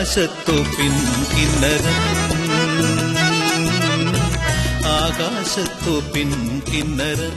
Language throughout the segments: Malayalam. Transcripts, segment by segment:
ആകാശത്തൊപ്പിൻ കിന്നരം ആകാശത്തൊപ്പിൻ കിന്നരം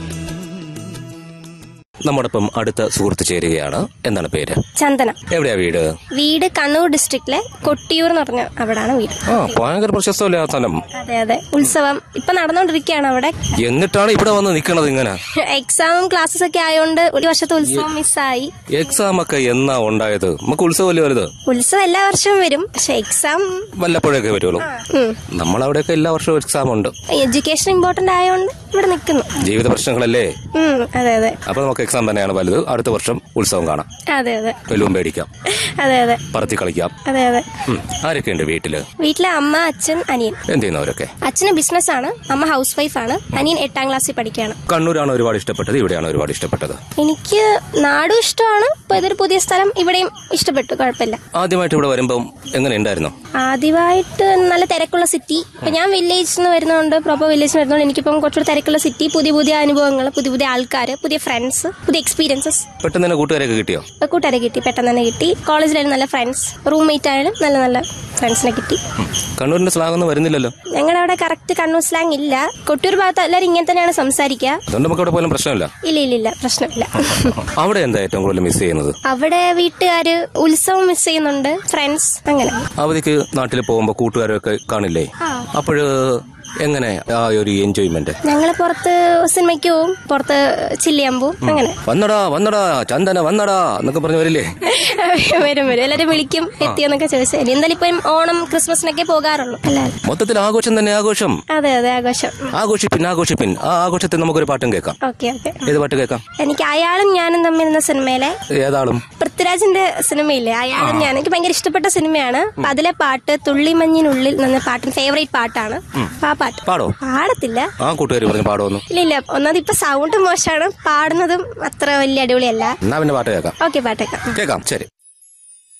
നമ്മോടൊപ്പം അടുത്ത സുഹൃത്ത് ചേരുകയാണ് എന്താണ് പേര് ചന്ദന എവിടെയാ വീട് വീട് കണ്ണൂർ ഡിസ്ട്രിക്റ്റിലെ കൊട്ടിയൂർ എന്ന് പറഞ്ഞ അവിടാണ് വീട് ആ ഭയങ്കര പ്രശസ്തമല്ലേ ആ സ്ഥലം അതെ അതെ ഉത്സവം ഇപ്പൊ നടന്നുകൊണ്ടിരിക്കുകയാണ് അവിടെ എന്നിട്ടാണ് ഇവിടെ വന്ന് നിൽക്കണത് ഇങ്ങനെ എക്സാമും ക്ലാസ്സസ് ഒക്കെ ആയതുകൊണ്ട് ഒരു വർഷത്തെ ഉത്സവം മിസ്സായി എക്സാം ഒക്കെ എന്നാ ഉണ്ടായത് നമുക്ക് ഉത്സവമല്ലേ വലുത് ഉത്സവം എല്ലാ വർഷവും വരും പക്ഷെ എക്സാം വല്ലപ്പോഴൊക്കെ വരുള്ളൂ നമ്മളവിടെയൊക്കെ എല്ലാ വർഷവും എക്സാം ഉണ്ട് എഡ്യൂക്കേഷൻ ഇമ്പോർട്ടന്റ് ആയതുകൊണ്ട് ഇവിടെ നിൽക്കുന്നു ജീവിത പ്രശ്നങ്ങളല്ലേ ഉം, അതെ അതെ അപ്പൊ നമുക്ക് എക്സാം തന്നെയാണ് വലുത് അടുത്ത വർഷം ഉത്സവം കാണാം അതെ അതെ ബലൂൺ മേടിക്കാം അതെ അതെ പറത്തി കളിക്കാം അതെ അതെ ഉം. ആരൊക്കെയുണ്ട് വീട്ടില് വീട്ടിലെ അമ്മ അച്ഛൻ അനിയൻ എന്ത് ചെയ്യുന്നവരൊക്കെ അച്ഛന് ബിസിനസ് ആണ് അമ്മ ഹൗസ് വൈഫ് ആണ് അനിയൻ എട്ടാം ക്ലാസ്സിൽ പഠിക്കുകയാണ് കണ്ണൂരാണ് ഒരുപാട് ഇഷ്ടപ്പെട്ടത് ഇവിടെയാണ് ഒരുപാട് ഇഷ്ടപ്പെട്ടത് എനിക്ക് നാടും ഇഷ്ടമാണ് ഇപ്പൊ ഇതൊരു പുതിയ സ്ഥലം ഇവിടെയും ഇഷ്ടപ്പെട്ടു കുഴപ്പമില്ല ആദ്യമായിട്ട് ഇവിടെ വരുമ്പം എങ്ങനെ ഉണ്ടായിരുന്നു ആദ്യമായിട്ട് നല്ല തിരക്കുള്ള സിറ്റി ഇപ്പൊ ഞാൻ വില്ലേജിൽ നിന്ന് വരുന്നതുകൊണ്ട് പ്രോപ്പർ വില്ലേജിൽ വരുന്നതുകൊണ്ട് എനിക്കിപ്പം കുറച്ചുകൂടി തിരക്കുള്ള സിറ്റി പുതിയ പുതിയ അനുഭവങ്ങൾ പുതിയ പുതിയ ആൾക്കാർ പുതിയ ഫ്രണ്ട്സ് പുതിയ എക്സ്പീരിയൻസസ് പെട്ടെന്ന് തന്നെ കൂട്ടുകാരൊക്കെ കിട്ടിയോ കൂട്ടുകാരെ കിട്ടി പെട്ടെന്ന് തന്നെ കിട്ടി കോളേജിലായാലും നല്ല ഫ്രണ്ട്സ് റൂംമേറ്റ് ആയാലും നല്ല നല്ല ഫ്രണ്ട്സിനെ കിട്ടി ഉം. കണ്ണൂരിന്റെ സ്ലാഗ് ഒന്നും വരുന്നില്ലല്ലോ ഞങ്ങളുടെ അവിടെ കറക്റ്റ് കണ്ണൂർ സ്ലാങ് ഇല്ല കൊട്ടിയൂർ ഭാഗത്ത് എല്ലാവരും ഇങ്ങനെ തന്നെയാണ് സംസാരിക്കുക അതുകൊണ്ട് നമുക്ക് അവിടെ പോലും പ്രശ്നമില്ല ഇല്ല ഇല്ല ഇല്ല പ്രശ്നമില്ല അവിടെ എന്താ ഏറ്റവും കൂടുതൽ മിസ് ചെയ്യുന്നത് അവിടെ വീട്ടുകാര് ഉത്സവം മിസ് ചെയ്യുന്നുണ്ട് ഫ്രണ്ട്സ് അങ്ങനെ അവധിക്ക് നാട്ടിൽ പോകുമ്പോ കൂട്ടുകാരൊക്കെ കാണില്ലേ അപ്പോഴ് എങ്ങനെ ആ ഒരു എൻജോയ്മെന്റ് ഞങ്ങള് പുറത്ത് സിനിമയ്ക്ക് പോവും പുറത്ത് ചില്ലിയാൻ പോവും അങ്ങനെ വന്നടാ വന്നടാ ചന്ദന വന്നടാ എന്നൊക്കെ പറഞ്ഞു വരില്ലേ വരും വരും എല്ലാരും വിളിക്കും എത്തിയെന്നൊക്കെ ചോദിച്ചാൽ എന്തായാലും ഇപ്പം ഓണം ക്രിസ്മസിനൊക്കെ പോകാറുള്ളൂ എല്ലാവരും മൊത്തത്തിൽ ആഘോഷം തന്നെ ആഘോഷം അതെ അതെ ആഘോഷം ആഘോഷിപ്പിൻ ആഘോഷിപ്പിൻ ആ ആഘോഷത്തിൽ നമുക്കൊരു പാട്ടും കേൾക്കാം ഓക്കെ ഓക്കെ ഏത് പാട്ട് കേൾക്കാം എനിക്ക് അയാളും ഞാനും തമ്മിൽ എന്ന സിനിമയിലെ ഏതാളും പൃഥ്വിരാജിന്റെ സിനിമയില്ലേ അയാളും ഞാൻ എനിക്ക് ഭയങ്കര ഇഷ്ടപ്പെട്ട സിനിമയാണ് അപ്പൊ അതിലെ പാട്ട് തുള്ളിമഞ്ഞിനുള്ളിൽ എന്ന പാട്ട് ഫേവറേറ്റ് പാട്ടാണ് അപ്പൊ ആ പാട്ട് പാടോ പാടത്തില്ല ആ കൂട്ടുകാർ പറഞ്ഞു പാടോന്നു ഇല്ല ഇല്ല ഒന്നാമത് ഇപ്പൊ സൗണ്ട് മോശമാണ് പാടുന്നതും അത്ര വലിയ അടിപൊളിയല്ല എന്നാ പിന്നെ പാട്ട് കേൾക്കാം ഓക്കെ പാട്ടേക്കാം കേൾക്കാം ശരി